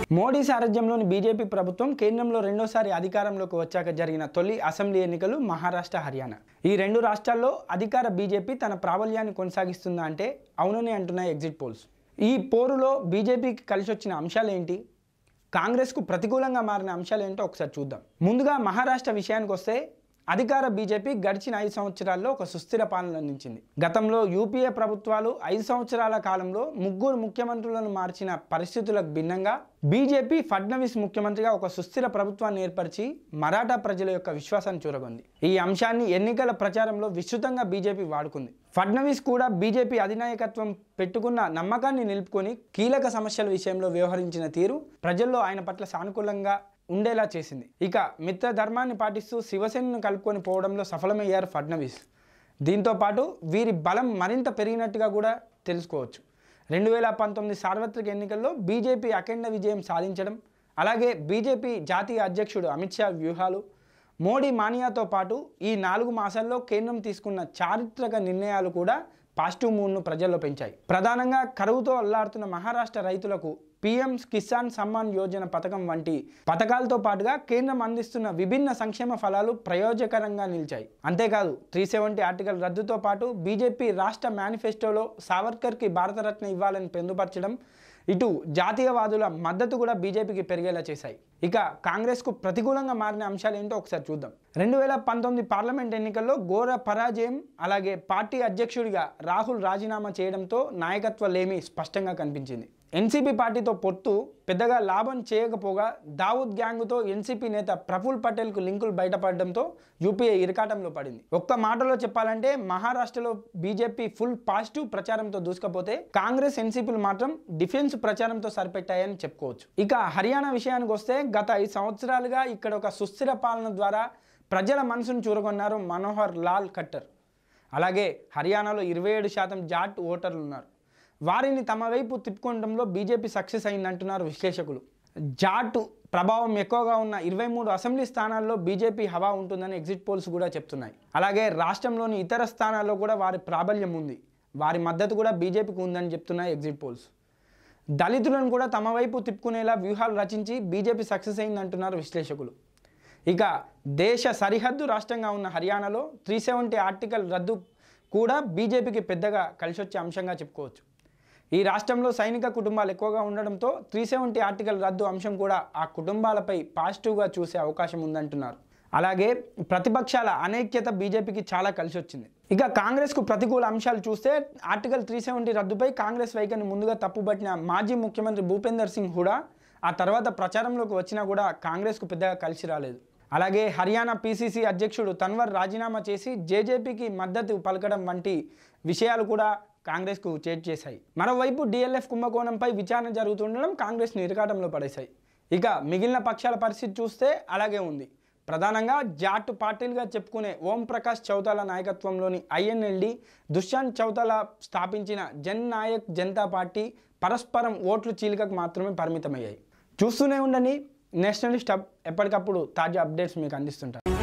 Modi సారథ్యంలోని BJP ప్రభుత్వం కేంద్రంలో రెండోసారి అధికారంలోకి వచ్చాక జరిగిన తొలి అసెంబ్లీ ఎన్నికలు మహారాష్ట్ర హర్యానా ఈ రెండు రాష్ట్రాల్లో అధికార బీజేపీ తన ప్రాబల్యాన్ని కొనసాగిస్తుందా అంటే అవునని అంటున్నాయి ఎగ్జిట్ పోల్స్ ఈ పోరులో బీజేపీకి కలిసి వచ్చిన అంశాలు ఏంటి కాంగ్రెస్కు ప్రతికూలంగా మారిన అంశాలు ఏంటో ఒకసారి చూద్దాం ముందుగా మహారాష్ట్ర విషయానికి వస్తే అధికార బీజేపీ గడిచిన ఐదు సంవత్సరాల్లో ఒక సుస్థిర పాలన అందించింది గతంలో యూపీఏ ప్రభుత్వాలు ఐదు సంవత్సరాల కాలంలో ముగ్గురు ముఖ్యమంత్రులను మార్చిన పరిస్థితులకు భిన్నంగా బీజేపీ ఫడ్నవీస్ ముఖ్యమంత్రిగా ఒక సుస్థిర ప్రభుత్వాన్ని ఏర్పరిచి మరాఠా ప్రజల యొక్క విశ్వాసాన్ని చూరగొంది ఈ అంశాన్ని ఎన్నికల ప్రచారంలో విస్తృతంగా బీజేపీ వాడుకుంది ఫడ్నవీస్ కూడా బీజేపీ అధినాయకత్వం పెట్టుకున్న నమ్మకాన్ని నిలుపుకొని కీలక సమస్యల విషయంలో వ్యవహరించిన తీరు ప్రజల్లో ఆయన పట్ల సానుకూలంగా ఉండేలా చేసింది ఇక మిత్ర ధర్మాన్ని పాటిస్తూ శివసేనను కలుపుకొని పోవడంలో సఫలమయ్యారు ఫడ్నవీస్ దీంతో పాటు వీరి బలం మరింత పెరిగినట్టుగా కూడా తెలుసుకోవచ్చు రెండు వేల పంతొమ్మిది సార్వత్రిక ఎన్నికల్లో బీజేపీ అఖండ విజయం సాధించడం అలాగే బీజేపీ జాతీయ అధ్యక్షుడు అమిత్ షా వ్యూహాలు మోడీ మానియాతో పాటు ఈ నాలుగు మాసాల్లో కేంద్రం తీసుకున్న చారిత్రక నిర్ణయాలు కూడా పాజిటివ్ మూడ్ను ప్రజల్లో పెంచాయి ప్రధానంగా కరువుతో అల్లాడుతున్న మహారాష్ట్ర రైతులకు పీఎం కిసాన్ సమ్మాన్ యోజన పథకం వంటి పథకాలతో పాటుగా కేంద్రం అందిస్తున్న విభిన్న సంక్షేమ ఫలాలు ప్రయోజకరంగా నిలిచాయి అంతేకాదు త్రీ సెవెంటీ ఆర్టికల్ రద్దుతో పాటు బీజేపీ రాష్ట్ర మేనిఫెస్టోలో సావర్కర్కి భారతరత్న ఇవ్వాలని పొందుపరచడం ఇటు జాతీయవాదుల మద్దతు కూడా బీజేపీకి పెరిగేలా చేశాయి ఇక కాంగ్రెస్కు ప్రతికూలంగా మారిన అంశాలు ఏంటో ఒకసారి చూద్దాం రెండు వేల పంతొమ్మిది పార్లమెంట్ ఎన్నికల్లో ఘోర పరాజయం అలాగే పార్టీ అధ్యక్షుడిగా రాహుల్ రాజీనామా చేయడంతో నాయకత్వ లేమి స్పష్టంగా కనిపించింది ఎన్సీపీ పార్టీతో పొత్తు పెద్దగా లాభం చేయకపోగా దావూద్ గ్యాంగ్తో ఎన్సీపీ నేత ప్రఫుల్ పటేల్కు లింకులు బయటపడడంతో యూపీఏ ఇరకాటంలో పడింది ఒక్క మాటలో చెప్పాలంటే మహారాష్ట్రలో బీజేపీ ఫుల్ పాజిటివ్ ప్రచారంతో దూసుకపోతే కాంగ్రెస్ ఎన్సీపీలు మాత్రం డిఫెన్స్ ప్రచారంతో సరిపెట్టాయని చెప్పుకోవచ్చు ఇక హర్యానా విషయానికి వస్తే గత ఐదు సంవత్సరాలుగా ఇక్కడ ఒక సుస్థిర పాలన ద్వారా ప్రజల మనసును చూరగొన్నారు మనోహర్ లాల్ ఖట్టర్ అలాగే హర్యానాలో ఇరవై ఏడు శాతం జాట్ ఓటర్లు ఉన్నారు వారిని తమ వైపు తిప్పుకోవడంలో బీజేపీ సక్సెస్ అయిందంటున్నారు విశ్లేషకులు జాటు ప్రభావం ఎక్కువగా ఉన్న ఇరవై మూడు అసెంబ్లీ స్థానాల్లో బీజేపీ హవా ఉంటుందని ఎగ్జిట్ పోల్స్ కూడా చెప్తున్నాయి అలాగే రాష్ట్రంలోని ఇతర స్థానాల్లో కూడా వారి ప్రాబల్యం ఉంది వారి మద్దతు కూడా బీజేపీకి ఉందని చెప్తున్నాయి ఎగ్జిట్ పోల్స్ దళితులను కూడా తమ వైపు తిప్పుకునేలా వ్యూహాలు రచించి బీజేపీ సక్సెస్ అయిందంటున్నారు విశ్లేషకులు ఇక దేశ సరిహద్దు రాష్ట్రంగా ఉన్న హర్యానాలో త్రీ సెవెంటీ ఆర్టికల్ రద్దు కూడా బీజేపీకి పెద్దగా కలిసొచ్చే అంశంగా చెప్పుకోవచ్చు ఈ రాష్ట్రంలో సైనిక కుటుంబాలు ఎక్కువగా ఉండడంతో త్రీ సెవెంటీ ఆర్టికల్ రద్దు అంశం కూడా ఆ కుటుంబాలపై పాజిటివ్గా చూసే అవకాశం ఉందంటున్నారు అలాగే ప్రతిపక్షాల అనైక్యత బీజేపీకి చాలా కలిసి వచ్చింది ఇక కాంగ్రెస్కు ప్రతికూల అంశాలు చూస్తే ఆర్టికల్ త్రీ సెవెంటీ రద్దుపై కాంగ్రెస్ వైఖరిని ముందుగా తప్పుపట్టిన మాజీ ముఖ్యమంత్రి భూపేందర్ సింగ్ హుడా ఆ తర్వాత ప్రచారంలోకి వచ్చినా కూడా కాంగ్రెస్కు పెద్దగా కలిసి రాలేదు అలాగే హర్యానా పీసీసీ అధ్యక్షుడు తన్వర్ రాజీనామా చేసి జేజేపీకి మద్దతు పలకడం వంటి విషయాలు కూడా కాంగ్రెస్కు చేట్ చేశాయి మరోవైపు డిఎల్ఎఫ్ కుంభకోణంపై విచారణ జరుగుతుండడం కాంగ్రెస్ను ఇరకాటంలో పడేశాయి ఇక మిగిలిన పక్షాల పరిస్థితి చూస్తే అలాగే ఉంది ప్రధానంగా జాట్ పార్టీలుగా చెప్పుకునే ఓం ప్రకాష్ చౌతాల నాయకత్వంలోని ఐఎన్ఎల్డి దుష్యంత్ చౌతాల స్థాపించిన జన్ నాయక్ జనతా పార్టీ పరస్పరం ఓట్లు చీలికకు మాత్రమే పరిమితమయ్యాయి చూస్తూనే ఉండండి నేషనలిస్ట్ హబ్ ఎప్పటికప్పుడు తాజా అప్డేట్స్ మీకు అందిస్తుంటారు